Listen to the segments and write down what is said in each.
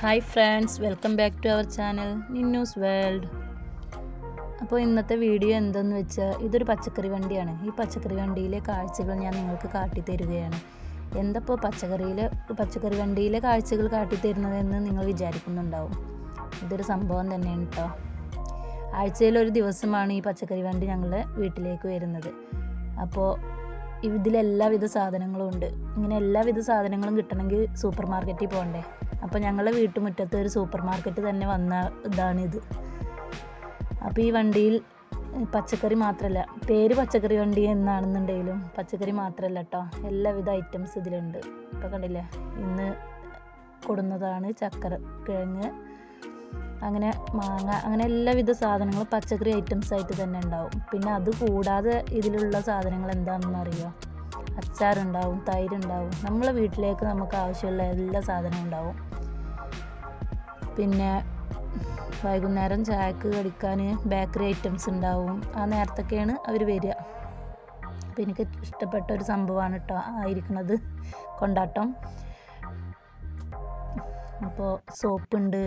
hi friends welcome back to our channel നിന്നൂസ് world അപ്പോൾ ഇന്നത്തെ വീഡിയോ എന്തെന്ന് വെച്ചാൽ ഇതൊരു പച്ചക്കറി വണ്ടിയാണ് ഈ പച്ചക്കറി വണ്ടിയിലെ കാഴ്ചകൾ ഞാൻ നിങ്ങൾക്ക് കാട്ടിത്തരുകയാണ് എന്തപ്പോൾ പച്ചക്കറിയിലെ പച്ചക്കറി വണ്ടിയിലെ കാഴ്ചകൾ കാട്ടിത്തരുന്നതെന്ന് നിങ്ങൾ വിചാരിക്കുന്നുണ്ടാവും ഇതൊരു സംഭവം തന്നെയാണ് കേട്ടോ ആഴ്ചയിൽ ഒരു ദിവസമാണ് ഈ പച്ചക്കറി വണ്ടി ഞങ്ങളുടെ വീട്ടിലേക്ക് വരുന്നത് അപ്പോൾ ഇതിലെല്ലാവിധ സാധനങ്ങളും ഉണ്ട് ഇങ്ങനെ എല്ലാവിധ സാധനങ്ങളും കിട്ടണമെങ്കിൽ സൂപ്പർ മാർക്കറ്റിൽ പോകണ്ടേ അപ്പോൾ ഞങ്ങളുടെ വീട്ടുമുറ്റത്ത് ഒരു സൂപ്പർ മാർക്കറ്റ് തന്നെ വന്ന ഇതാണിത് അപ്പോൾ ഈ വണ്ടിയിൽ പച്ചക്കറി മാത്രമല്ല പേര് പച്ചക്കറി വണ്ടി എന്നാണെന്നുണ്ടെങ്കിലും പച്ചക്കറി മാത്രമല്ല കേട്ടോ എല്ലാവിധ ഐറ്റംസ് ഇതിലുണ്ട് ഇപ്പോൾ കണ്ടില്ലേ ഇന്ന് കൊടുന്നതാണ് ചക്കര കിഴങ്ങ് അങ്ങനെ മാങ്ങ അങ്ങനെ എല്ലാവിധ സാധനങ്ങളും പച്ചക്കറി ഐറ്റംസ് ആയിട്ട് തന്നെ ഉണ്ടാവും പിന്നെ അത് കൂടാതെ ഇതിലുള്ള സാധനങ്ങൾ എന്താണെന്ന് അറിയോ അച്ചാറുണ്ടാവും തൈരുണ്ടാവും നമ്മളെ വീട്ടിലേക്ക് നമുക്ക് ആവശ്യമുള്ള എല്ലാ സാധനവും ഉണ്ടാവും പിന്നെ വൈകുന്നേരം ചായക്ക് കടിക്കാൻ ബേക്കറി ഐറ്റംസ് ഉണ്ടാവും ആ നേരത്തൊക്കെയാണ് അവർ വരിക അപ്പോൾ എനിക്ക് ഇഷ്ടപ്പെട്ട ഒരു സംഭവമാണ് കേട്ടോ ആയിരിക്കുന്നത് കൊണ്ടാട്ടം അപ്പോൾ സോപ്പുണ്ട്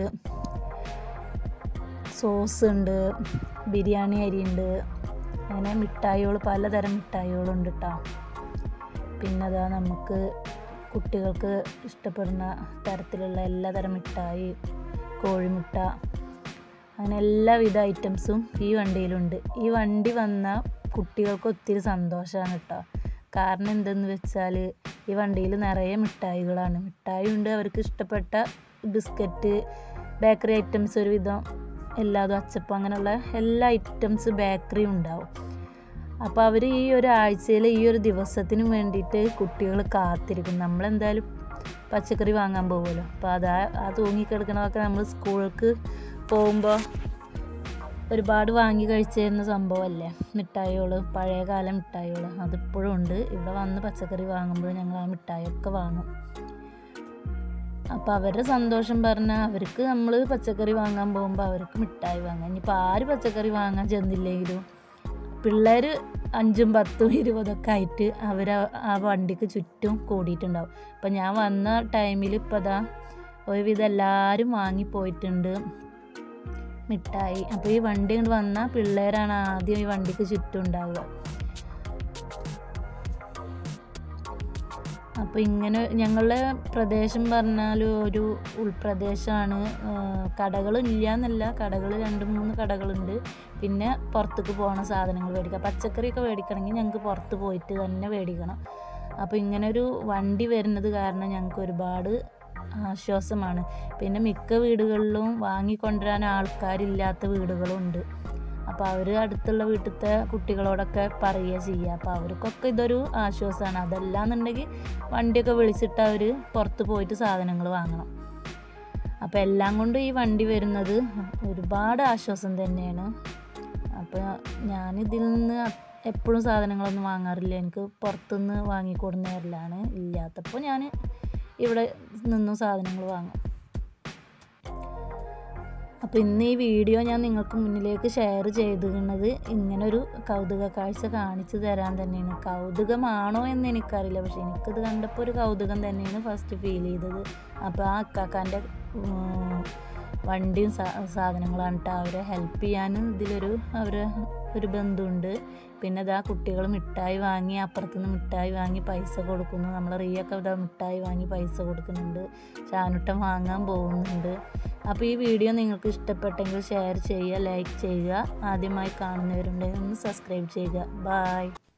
സോസ് ഉണ്ട് ബിരിയാണി അരി ഉണ്ട് അങ്ങനെ മിഠായികൾ പലതരം മിഠായികളുണ്ട് കേട്ടോ പിന്നെ അതാ നമുക്ക് കുട്ടികൾക്ക് ഇഷ്ടപ്പെടുന്ന തരത്തിലുള്ള എല്ലാതരം മിഠായി കോഴിമുട്ട അങ്ങനെ എല്ലാവിധ ഐറ്റംസും ഈ വണ്ടിയിലുണ്ട് ഈ വണ്ടി വന്ന കുട്ടികൾക്ക് ഒത്തിരി സന്തോഷമാണ് കേട്ടോ കാരണം എന്തെന്ന് വെച്ചാൽ ഈ വണ്ടിയിൽ നിറയെ മിഠായികളാണ് മിഠായി ഉണ്ട് അവർക്ക് ഇഷ്ടപ്പെട്ട ബിസ്ക്കറ്റ് ബേക്കറി ഐറ്റംസ് ഒരുവിധം എല്ലാതും അച്ചപ്പം അങ്ങനെയുള്ള എല്ലാ ഐറ്റംസ് ബേക്കറിയും ഉണ്ടാവും അപ്പോൾ അവർ ഈ ഒരു ആഴ്ചയിൽ ഈ ഒരു ദിവസത്തിന് വേണ്ടിയിട്ട് കുട്ടികൾ കാത്തിരിക്കും നമ്മളെന്തായാലും പച്ചക്കറി വാങ്ങാൻ പോകുമല്ലോ അപ്പോൾ അതാ ആ തൂങ്ങിക്കിടക്കണതൊക്കെ നമ്മൾ സ്കൂൾക്ക് പോകുമ്പോൾ ഒരുപാട് വാങ്ങി കഴിച്ചിരുന്ന സംഭവമല്ലേ മിഠായികൾ പഴയകാല മിഠായികൾ അതിപ്പോഴും ഉണ്ട് ഇവിടെ വന്ന് പച്ചക്കറി വാങ്ങുമ്പോൾ ഞങ്ങൾ ആ മിഠായിയൊക്കെ വാങ്ങും അപ്പോൾ അവരുടെ സന്തോഷം പറഞ്ഞാൽ അവർക്ക് നമ്മൾ പച്ചക്കറി വാങ്ങാൻ പോകുമ്പോൾ അവർക്ക് മിഠായി വാങ്ങാം ഇനിയിപ്പോൾ ആര് പച്ചക്കറി വാങ്ങാൻ ചെന്നില്ലെങ്കിലും പിള്ളേർ അഞ്ചും പത്തും ഇരുപതൊക്കെ ആയിട്ട് അവർ ആ വണ്ടിക്ക് ചുറ്റും കൂടിയിട്ടുണ്ടാവും അപ്പം ഞാൻ വന്ന ടൈമിൽ ഇപ്പോൾ അതാ ഒരുവിധം എല്ലാവരും വാങ്ങിപ്പോയിട്ടുണ്ട് മിഠായി അപ്പോൾ ഈ വണ്ടി കൊണ്ട് വന്നാൽ പിള്ളേരാണ് ആദ്യം ഈ വണ്ടിക്ക് ചുറ്റും ഉണ്ടാവുക അപ്പോൾ ഇങ്ങനെ ഞങ്ങളുടെ പ്രദേശം പറഞ്ഞാൽ ഒരു ഉൾപ്രദേശമാണ് കടകളില്ല എന്നല്ല കടകൾ രണ്ട് മൂന്ന് കടകളുണ്ട് പിന്നെ പുറത്തേക്ക് പോകണ സാധനങ്ങൾ മേടിക്കുക പച്ചക്കറിയൊക്കെ മേടിക്കണമെങ്കിൽ ഞങ്ങൾക്ക് പുറത്ത് പോയിട്ട് തന്നെ മേടിക്കണം അപ്പോൾ ഇങ്ങനെ ഒരു വണ്ടി വരുന്നത് കാരണം ഞങ്ങൾക്ക് ഒരുപാട് ആശ്വാസമാണ് പിന്നെ മിക്ക വീടുകളിലും വാങ്ങിക്കൊണ്ടുവരാൻ ആൾക്കാരില്ലാത്ത വീടുകളും ഉണ്ട് അപ്പോൾ അവർ അടുത്തുള്ള വീട്ടിലത്തെ കുട്ടികളോടൊക്കെ പറയുക ചെയ്യുക അപ്പോൾ അവർക്കൊക്കെ ഇതൊരു ആശ്വാസമാണ് അതല്ലാന്നുണ്ടെങ്കിൽ വണ്ടിയൊക്കെ വിളിച്ചിട്ട് അവർ പുറത്ത് പോയിട്ട് സാധനങ്ങൾ വാങ്ങണം അപ്പോൾ എല്ലാം കൊണ്ടും ഈ വണ്ടി വരുന്നത് ഒരുപാട് ആശ്വാസം തന്നെയാണ് അപ്പോൾ ഞാനിതിൽ നിന്ന് എപ്പോഴും സാധനങ്ങളൊന്നും വാങ്ങാറില്ല എനിക്ക് പുറത്തുനിന്ന് വാങ്ങിക്കൊടുന്ന തരലാണ് ഇല്ലാത്തപ്പോൾ ഞാൻ ഇവിടെ നിന്നും സാധനങ്ങൾ വാങ്ങും അപ്പോൾ ഇന്ന് ഈ വീഡിയോ ഞാൻ നിങ്ങൾക്ക് മുന്നിലേക്ക് ഷെയർ ചെയ്തിരുന്നത് ഇങ്ങനൊരു കൗതുക കാഴ്ച കാണിച്ചു തരാൻ തന്നെയാണ് കൗതുകമാണോ എന്ന് എനിക്കറിയില്ല പക്ഷെ എനിക്കിത് കണ്ടപ്പോൾ ഒരു കൗതുകം തന്നെയാണ് ഫസ്റ്റ് ഫീൽ ചെയ്തത് അപ്പോൾ ആ അക്കാക്കാൻ്റെ വണ്ടിയും സാധനങ്ങളാണ് കേട്ടോ അവരെ ഹെൽപ്പ് ചെയ്യാൻ ഇതിലൊരു അവർ ഒരു ബന്ധുണ്ട് പിന്നെ ഇതാ കുട്ടികൾ മിഠായി വാങ്ങി അപ്പുറത്തുനിന്ന് മിഠായി വാങ്ങി പൈസ കൊടുക്കുന്നു നമ്മൾ റിയൊക്കെ ഇതാ മിഠായി വാങ്ങി പൈസ കൊടുക്കുന്നുണ്ട് ചാനുട്ടം വാങ്ങാൻ പോകുന്നുണ്ട് അപ്പോൾ ഈ വീഡിയോ നിങ്ങൾക്ക് ഇഷ്ടപ്പെട്ടെങ്കിൽ ഷെയർ ചെയ്യുക ലൈക്ക് ചെയ്യുക ആദ്യമായി കാണുന്നവരുണ്ടെങ്കിൽ ഒന്ന് സബ്സ്ക്രൈബ് ചെയ്യുക ബായ്